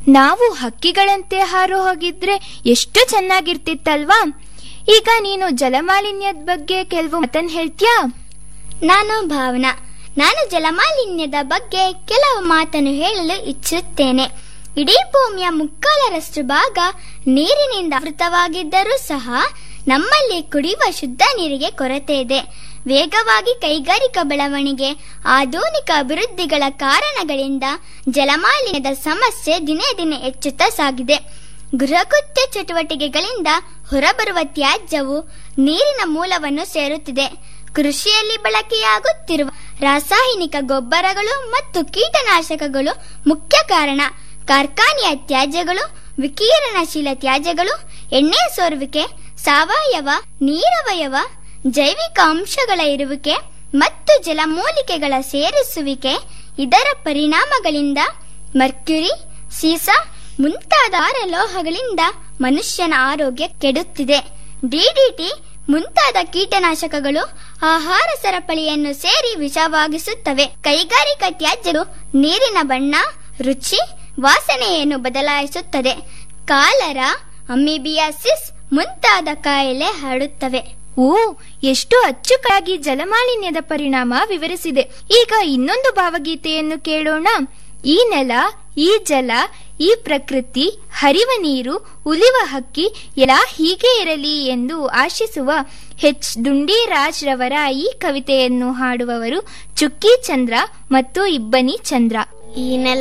ನಾವು ಹಕ್ಕಿಗಳಂತೆ ಹಾರೋ ಹೋಗಿದ್ರೆ ಎಷ್ಟು ಚೆನ್ನಾಗಿರ್ತಿತ್ತಲ್ವಾ ಈಗ ನೀನು ಜಲಮಾಲಿನ್ಯದ ಬಗ್ಗೆ ಕೆಲವು ಮಾತನ್ ಹೇಳ್ತೀಯಾ ನಾನು ಭಾವನಾ ನಾನು ಜಲಮಾಲಿನ್ಯದ ಬಗ್ಗೆ ಕೆಲವು ಮಾತನ್ನು ಹೇಳಲು ಇಚ್ಛುತ್ತೇನೆ ಇಡೀ ಭೂಮಿಯ ಮುಕ್ಕಾಲರಷ್ಟು ಭಾಗ ನೀರಿನಿಂದ ಆವೃತವಾಗಿದ್ದರೂ ಸಹ ನಮ್ಮಲ್ಲಿ ಕುಡಿಯುವ ಶುದ್ಧ ನೀರಿಗೆ ಕೊರತೆ ಇದೆ ವೇಗವಾಗಿ ಕೈಗಾರಿಕಾ ಬೆಳವಣಿಗೆ ಆಧುನಿಕ ಅಭಿವೃದ್ಧಿಗಳ ಕಾರಣಗಳಿಂದ ಜಲಮಾಲಿನ್ಯದ ಸಮಸ್ಯೆ ದಿನೇ ದಿನೇ ಹೆಚ್ಚುತ್ತಾ ಸಾಗಿದೆ ಗೃಹಕೃತ್ಯ ಚಟುವಟಿಕೆಗಳಿಂದ ಹೊರಬರುವ ತ್ಯಾಜ್ಯವು ನೀರಿನ ಮೂಲವನ್ನು ಸೇರುತ್ತಿದೆ ಕೃಷಿಯಲ್ಲಿ ಬಳಕೆಯಾಗುತ್ತಿರುವ ರಾಸಾಯನಿಕ ಗೊಬ್ಬರಗಳು ಮತ್ತು ಕೀಟನಾಶಕಗಳು ಮುಖ್ಯ ಕಾರಣ ಕಾರ್ಖಾನೆಯ ತ್ಯಾಜ್ಯಗಳು ವಿಕಿರಣಶೀಲ ತ್ಯಾಜ್ಯಗಳು ಎಣ್ಣೆ ಸೋರುವಿಕೆ ಸಾವಯವ ನೀರವಯವ ಜೈವಿಕ ಅಂಶಗಳ ಇರುವಿಕೆ ಮತ್ತು ಜಲಮೂಲಿಕೆಗಳ ಸೇರಿಸುವಿಕೆ ಇದರ ಪರಿಣಾಮಗಳಿಂದ ಮರ್ಕ್ಯುರಿ ಸೀಸ ಮುಂತಾದ ಲೋಹಗಳಿಂದ ಮನುಷ್ಯನ ಆರೋಗ್ಯ ಕೆಡುತ್ತಿದೆ ಡಿಡಿಟಿ ಮುಂತಾದ ಕೀಟನಾಶಕಗಳು ಆಹಾರ ಸರಪಳಿಯನ್ನು ಸೇರಿ ವಿಷವಾಗಿಸುತ್ತವೆ ಕೈಗಾರಿಕಾ ತ್ಯಾಜ್ಯಗಳು ನೀರಿನ ಬಣ್ಣ ರುಚಿ ವಾಸನೆಯನ್ನು ಬದಲಾಯಿಸುತ್ತದೆ ಕಾಲರ ಅಮಿಬಿಯಾಸಿಸ್ ಮುಂತಾದ ಕಾಯಿಲೆ ಹರಡುತ್ತವೆ ಓ ಎಷ್ಟು ಅಚ್ಚುಕಟ್ಟಾಗಿ ಜಲಮಾಲಿನ್ಯದ ಪರಿಣಾಮ ವಿವರಿಸಿದೆ ಈಗ ಇನ್ನೊಂದು ಭಾವಗೀತೆಯನ್ನು ಕೇಳೋಣ ಈ ನೆಲ ಈ ಜಲ ಈ ಪ್ರಕೃತಿ ಹರಿವ ನೀರು ಉಲಿವ ಹಕ್ಕಿ ಎಲ್ಲ ಹೀಗೆ ಇರಲಿ ಎಂದು ಆಶಿಸುವ ಎಚ್ ಡುಂಡಿರಾಜ್ ರವರ ಈ ಕವಿತೆಯನ್ನು ಹಾಡುವವರು ಚುಕ್ಕಿ ಚಂದ್ರ ಮತ್ತು ಇಬ್ಬನಿ ಚಂದ್ರ ಈ ನೆಲ